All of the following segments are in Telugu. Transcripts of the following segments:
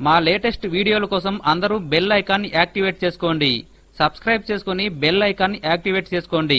మా లేటెస్ట్ వీడియోల కోసం అందరూ బెల్ ఐకాన్ యాక్టివేట్ చేసుకోండి సబ్స్క్రైబ్ చేసుకుని బెల్ ఐకాన్ యాక్టివేట్ చేసుకోండి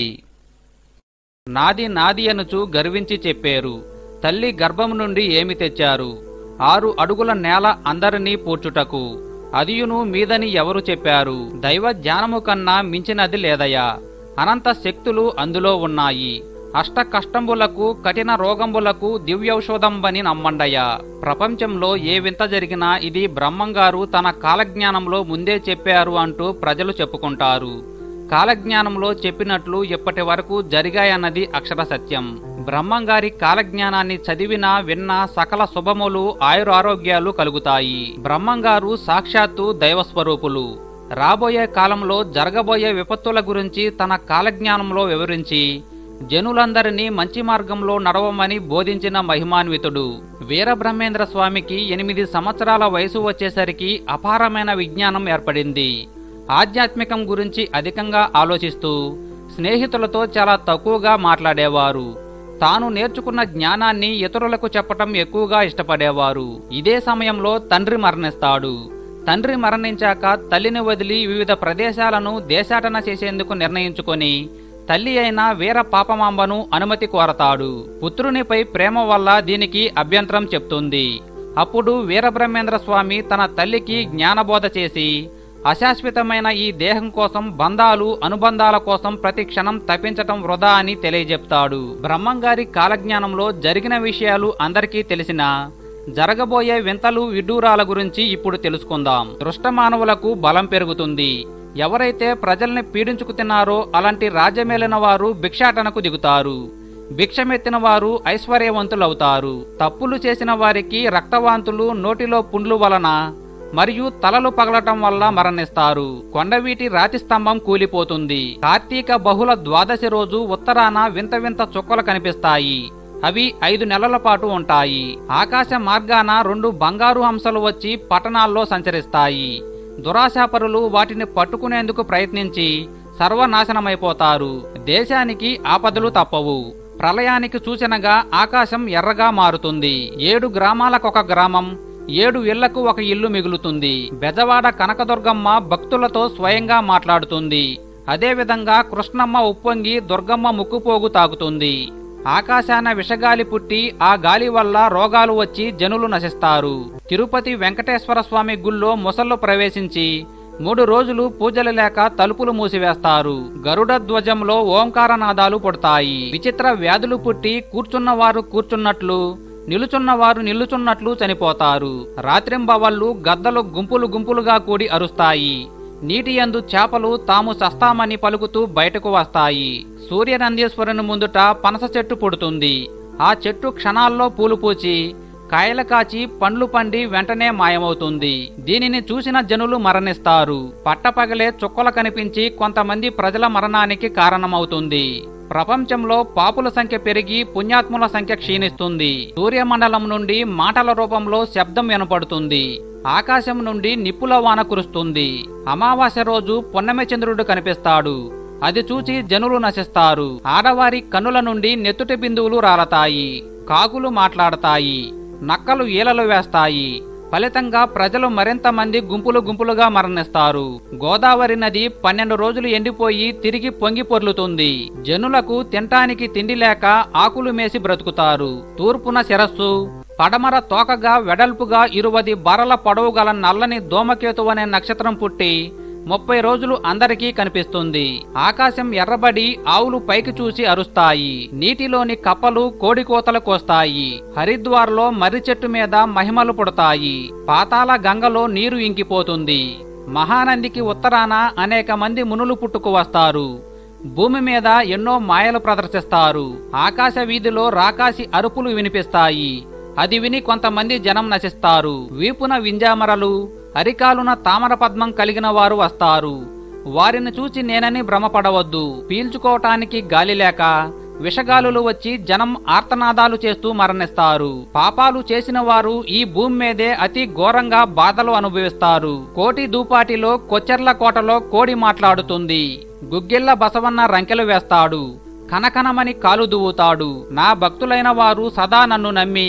నాది నాది అనుచు గర్వించి చెప్పారు తల్లి గర్భం నుండి ఏమి తెచ్చారు ఆరు అడుగుల నేల అందరినీ పూడ్చుటకు అదియును మీదని ఎవరు చెప్పారు దైవ జ్ఞానము కన్నా మించినది లేదయా అనంత శక్తులు అందులో ఉన్నాయి అష్ట కష్టంబులకు కఠిన రోగంబులకు దివ్యౌషధంబని నమ్మండయ్యా ప్రపంచంలో ఏ వింత జరిగినా ఇది బ్రహ్మంగారు తన కాలజ్ఞానంలో ముందే చెప్పారు అంటూ ప్రజలు చెప్పుకుంటారు కాలజ్ఞానంలో చెప్పినట్లు ఇప్పటి వరకు జరిగాయన్నది అక్షర సత్యం బ్రహ్మంగారి కాలజ్ఞానాన్ని చదివినా విన్నా సకల శుభములు ఆయురారోగ్యాలు కలుగుతాయి బ్రహ్మంగారు సాక్షాత్తు దైవస్వరూపులు రాబోయే కాలంలో జరగబోయే విపత్తుల గురించి తన కాలజ్ఞానంలో వివరించి జనులందరినీ మంచి మార్గంలో నడవమని బోధించిన మహిమాన్వితుడు వీరబ్రహ్మేంద్ర స్వామికి ఎనిమిది సంవత్సరాల వయసు వచ్చేసరికి అపారమైన విజ్ఞానం ఏర్పడింది ఆధ్యాత్మికం గురించి అధికంగా ఆలోచిస్తూ స్నేహితులతో చాలా తక్కువగా మాట్లాడేవారు తాను నేర్చుకున్న జ్ఞానాన్ని ఇతరులకు చెప్పటం ఎక్కువగా ఇష్టపడేవారు ఇదే సమయంలో తండ్రి మరణిస్తాడు తండ్రి మరణించాక తల్లిని వదిలి వివిధ ప్రదేశాలను దేశాటన చేసేందుకు నిర్ణయించుకొని తల్లి అయిన వీర పాపమాంబను అనుమతి కోరతాడు పుత్రునిపై ప్రేమ వల్ల దీనికి అభ్యంతరం చెప్తుంది అప్పుడు వీరబ్రహ్మేంద్ర స్వామి తన తల్లికి జ్ఞానబోధ చేసి అశాశ్వతమైన ఈ దేహం కోసం బంధాలు అనుబంధాల కోసం ప్రతి క్షణం తప్పించటం వృధా అని తెలియజెప్తాడు బ్రహ్మంగారి కాలజ్ఞానంలో జరిగిన విషయాలు అందరికీ తెలిసినా జరగబోయే వింతలు విడ్డూరాల గురించి ఇప్పుడు తెలుసుకుందాం దృష్ట మానవులకు బలం పెరుగుతుంది ఎవరైతే ప్రజల్ని పీడించుకు తిన్నారో అలాంటి రాజ్యమేలిన వారు భిక్షాటనకు దిగుతారు భిక్షమెత్తిన వారు ఐశ్వర్యవంతులవుతారు తప్పులు చేసిన వారికి రక్తవాంతులు నోటిలో పుండ్లు వలన మరియు తలలు పగలటం వల్ల మరణిస్తారు కొండవీటి రాతి స్తంభం కూలిపోతుంది కార్తీక బహుళ ద్వాదశి రోజు ఉత్తరాన వింత వింత చుక్కలు కనిపిస్తాయి అవి ఐదు నెలల పాటు ఉంటాయి ఆకాశ మార్గాన రెండు బంగారు హంసలు వచ్చి పట్టణాల్లో సంచరిస్తాయి దురాశాపరులు వాటిని పట్టుకునేందుకు ప్రయత్నించి సర్వనాశనమైపోతారు దేశానికి ఆపదలు తప్పవు ప్రళయానికి సూచనగా ఆకాశం ఎర్రగా మారుతుంది ఏడు గ్రామాలకొక గ్రామం ఏడు ఇళ్లకు ఒక ఇల్లు మిగులుతుంది బెజవాడ కనకదుర్గమ్మ భక్తులతో స్వయంగా మాట్లాడుతుంది అదేవిధంగా కృష్ణమ్మ ఉప్పొంగి దుర్గమ్మ ముక్కుపోగు తాగుతుంది ఆకాశాన విషగాలి పుట్టి ఆ గాలి వల్ల రోగాలు వచ్చి జనులు నశిస్తారు తిరుపతి వెంకటేశ్వర స్వామి గుళ్ళో ముసళ్ళు ప్రవేశించి మూడు రోజులు పూజలు లేక తలుపులు మూసివేస్తారు గరుడ ధ్వజంలో ఓంకారనాదాలు పుడతాయి విచిత్ర వ్యాధులు పుట్టి కూర్చున్నవారు కూర్చున్నట్లు నిలుచున్నవారు నిల్లుచున్నట్లు చనిపోతారు రాత్రింబవళ్ళు గద్దలు గుంపులు గుంపులుగా కూడి అరుస్తాయి నీటి యందు చేపలు తాము సస్తామని పలుకుతూ బయటకు వస్తాయి సూర్యనందీశ్వరుని ముందుట పనస చెట్టు పుడుతుంది ఆ చెట్టు క్షణాల్లో పూలు పూచి కాయలు కాచి పండ్లు పండి వెంటనే మాయమవుతుంది దీనిని చూసిన జనులు మరణిస్తారు పట్టపగలే చుక్కలు కనిపించి కొంతమంది ప్రజల మరణానికి కారణమవుతుంది ప్రపంచంలో పాపుల సంఖ్య పెరిగి పుణ్యాత్ముల సంఖ్య క్షీణిస్తుంది సూర్యమండలం నుండి మాటల రూపంలో శబ్దం వినపడుతుంది ఆకాశం నుండి నిప్పుల వాన కురుస్తుంది అమావాస్య రోజు పొన్నమె చంద్రుడు కనిపిస్తాడు అది చూచి జనులు నశిస్తారు ఆడవారి కన్నుల నుండి నెత్తుటి బిందువులు రాలతాయి కాకులు మాట్లాడతాయి నక్కలు ఈలలు వేస్తాయి ఫలితంగా ప్రజలు మరింత మంది గుంపులు గుంపులుగా మరణిస్తారు గోదావరి నది పన్నెండు రోజులు ఎండిపోయి తిరిగి పొంగి పొర్లుతుంది జనులకు తినటానికి తిండి లేక ఆకులు మేసి బ్రతుకుతారు తూర్పున శిరస్సు పడమర తోకగా వెడల్పుగా ఇరువది బరల పొడవు గల నల్లని దోమకేతు అనే నక్షత్రం పుట్టి ముప్పై రోజులు అందరికీ కనిపిస్తుంది ఆకాశం ఎర్రబడి ఆవులు పైకి చూసి అరుస్తాయి నీటిలోని కప్పలు కోడికోతలు కోస్తాయి హరిద్వార్లో మర్రి చెట్టు మీద మహిమలు పుడతాయి పాతాల గంగలో నీరు ఇంకిపోతుంది మహానందికి ఉత్తరాన అనేక మంది మునులు పుట్టుకు వస్తారు భూమి మీద ఎన్నో మాయలు ప్రదర్శిస్తారు ఆకాశ వీధిలో రాకాసి అరుపులు వినిపిస్తాయి అది విని కొంతమంది జనం నశిస్తారు వీపున వింజామరలు అరికాలున తామర పద్మం కలిగిన వారు వస్తారు వారిని చూచి నేనని భ్రమపడవద్దు పీల్చుకోవటానికి గాలి లేక విషగాలులు వచ్చి జనం ఆర్తనాదాలు చేస్తూ మరణిస్తారు పాపాలు చేసిన వారు ఈ భూమి మీదే అతి ఘోరంగా బాధలు అనుభవిస్తారు కోటి దూపాటిలో కొచ్చెర్ల కోటలో కోడి మాట్లాడుతుంది గుగ్గిళ్ళ బసవన్న రంకెలు వేస్తాడు కనకనమని కాలు దువ్వుతాడు నా భక్తులైన వారు సదా నన్ను నమ్మి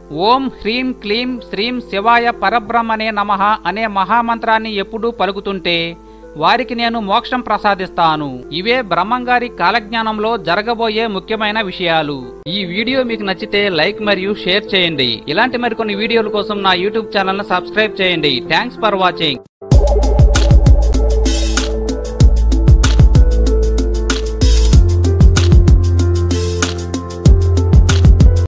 ఓం హ్రీం క్లీం శ్రీం శివాయ పరబ్రహ్మనే నమః అనే మహామంత్రాన్ని ఎప్పుడూ పలుకుతుంటే వారికి నేను మోక్షం ప్రసాదిస్తాను ఇవే బ్రహ్మంగారి కాలజ్ఞానంలో జరగబోయే ముఖ్యమైన విషయాలు ఈ వీడియో మీకు నచ్చితే లైక్ మరియు షేర్ చేయండి ఇలాంటి మరికొన్ని వీడియోల కోసం నా యూట్యూబ్ ఛానల్ ను సబ్స్క్రైబ్ చేయండి థ్యాంక్స్ ఫర్ వాచింగ్